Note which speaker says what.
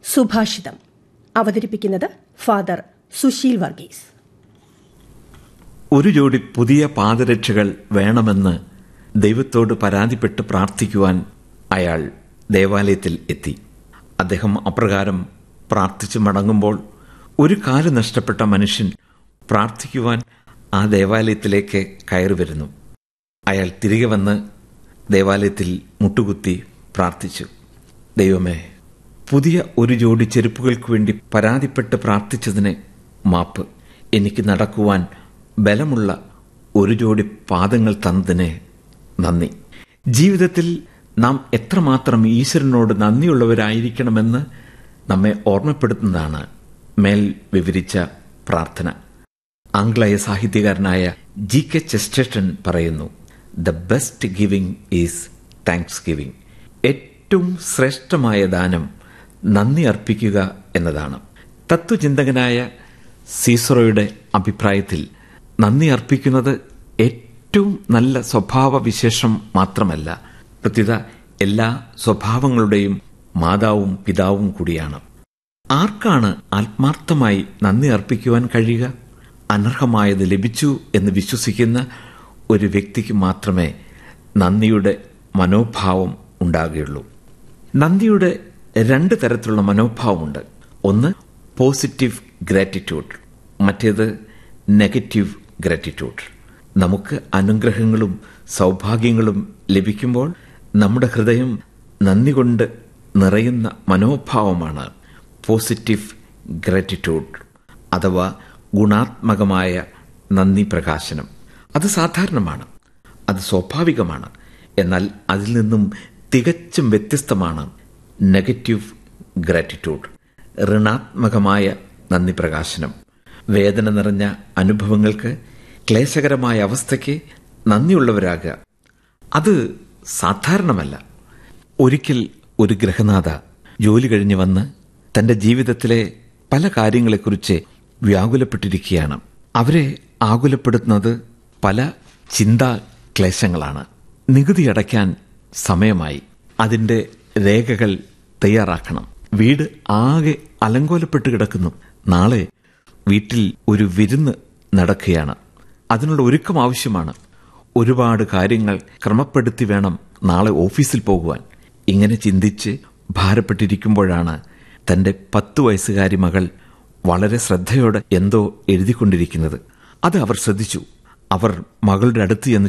Speaker 1: സുഭാഷിതം അവതരിപ്പിക്കുന്നത് ഫാദർ സുശീൽ വർഗീസ്
Speaker 2: ഒരു ജോഡി പുതിയ പാദരക്ഷകൾ വേണമെന്ന് ദൈവത്തോട് പരാതിപ്പെട്ട് പ്രാർത്ഥിക്കുവാൻ അയാൾ ദേവാലയത്തിൽ എത്തി അദ്ദേഹം അപ്രകാരം പ്രാർത്ഥിച്ചു മടങ്ങുമ്പോൾ ഒരു കാല് നഷ്ടപ്പെട്ട മനുഷ്യൻ പ്രാർത്ഥിക്കുവാൻ ആ ദേവാലയത്തിലേക്ക് കയറി വരുന്നു അയാൾ തിരികെ വന്ന് ദേവാലയത്തിൽ മുട്ടുകുത്തി പ്രാർത്ഥിച്ചു ദൈവമേ പുതിയ ഒരു ജോഡി ചെരുപ്പുകൾക്ക് വേണ്ടി പരാതിപ്പെട്ട് പ്രാർത്ഥിച്ചതിന് മാപ്പ് എനിക്ക് നടക്കുവാൻ ബലമുള്ള ഒരു ജോഡി പാദങ്ങൾ തന്നതിന് നന്ദി ജീവിതത്തിൽ നാം എത്രമാത്രം ഈശ്വരനോട് നന്ദിയുള്ളവരായിരിക്കണമെന്ന് നമ്മെ ഓർമ്മപ്പെടുത്തുന്നതാണ് മേൽ വിവരിച്ച പ്രാർത്ഥന ആംഗ്ലേയ സാഹിത്യകാരനായ ജി കെ ചെസ്റ്റൺ പറയുന്നു the best giving is thanksgiving ഏറ്റവും ശ്രേഷ്ഠമായ ദാനം നന്ദി അർപ്പിക്കുക എന്നതാണ് തത്വചിന്തകനായ സീസറോയുടെ അഭിപ്രായത്തിൽ നന്ദി അർപ്പിക്കുന്നത് ഏറ്റവും നല്ല സ്വഭാവ വിശേഷം മാത്രമല്ല പ്രത്യുത എല്ലാ സ്വഭാവങ്ങളുടെയും മാതാവും പിതാവും കൂടിയാണ് ആർക്കാണ് ആത്മാർത്ഥമായി നന്ദി അർപ്പിക്കുവാൻ കഴിയുക അനർഹമായത് ലഭിച്ചു എന്ന് വിശ്വസിക്കുന്ന ഒരു വ്യക്തിക്ക് മാത്രമേ നന്ദിയുടെ മനോഭാവം ഉണ്ടാകുകയുള്ളൂ നന്ദിയുടെ രണ്ട് തരത്തിലുള്ള മനോഭാവമുണ്ട് ഒന്ന് പോസിറ്റീവ് ഗ്രാറ്റിറ്റ്യൂഡ് മറ്റേത് നെഗറ്റീവ് ഗ്രാറ്റിറ്റ്യൂഡ് നമുക്ക് അനുഗ്രഹങ്ങളും സൗഭാഗ്യങ്ങളും ലഭിക്കുമ്പോൾ നമ്മുടെ ഹൃദയം നന്ദി കൊണ്ട് നിറയുന്ന മനോഭാവമാണ് പോസിറ്റീവ് ഗ്രാറ്റിറ്റ്യൂഡ് അഥവാ ഗുണാത്മകമായ നന്ദി പ്രകാശനം അത് സാധാരണമാണ് അത് സ്വാഭാവികമാണ് എന്നാൽ അതിൽ നിന്നും തികച്ചും വ്യത്യസ്തമാണ് നെഗറ്റീവ് ഗ്രാറ്റിറ്റ്യൂഡ് ഋണാത്മകമായ നന്ദി പ്രകാശനം വേദന നിറഞ്ഞ അനുഭവങ്ങൾക്ക് ക്ലേശകരമായ അവസ്ഥയ്ക്ക് നന്ദിയുള്ളവരാകുക അത് സാധാരണമല്ല ഒരിക്കൽ ഒരു ഗ്രഹനാഥ ജോലി കഴിഞ്ഞ് വന്ന് തന്റെ ജീവിതത്തിലെ പല കാര്യങ്ങളെക്കുറിച്ച് വ്യാകുലപ്പെട്ടിരിക്കുകയാണ് അവരെ ആകുലപ്പെടുത്തുന്നത് പല ചിന്താ ക്ലേശങ്ങളാണ് നികുതി അടയ്ക്കാൻ സമയമായി അതിന്റെ രേഖകൾ തയ്യാറാക്കണം വീട് ആകെ അലങ്കോലപ്പെട്ട് കിടക്കുന്നു നാളെ വീട്ടിൽ ഒരു വിരുന്ന് നടക്കുകയാണ് അതിനുള്ള ഒരുക്കം ആവശ്യമാണ് ഒരുപാട് കാര്യങ്ങൾ ക്രമപ്പെടുത്തി വേണം നാളെ ഓഫീസിൽ പോകുവാൻ ഇങ്ങനെ ചിന്തിച്ച് ഭാരപ്പെട്ടിരിക്കുമ്പോഴാണ് തന്റെ പത്തു വയസ്സുകാരി മകൾ വളരെ ശ്രദ്ധയോടെ എന്തോ എഴുതിക്കൊണ്ടിരിക്കുന്നത് അത് അവർ ശ്രദ്ധിച്ചു അവർ മകളുടെ അടുത്ത് ചെന്ന്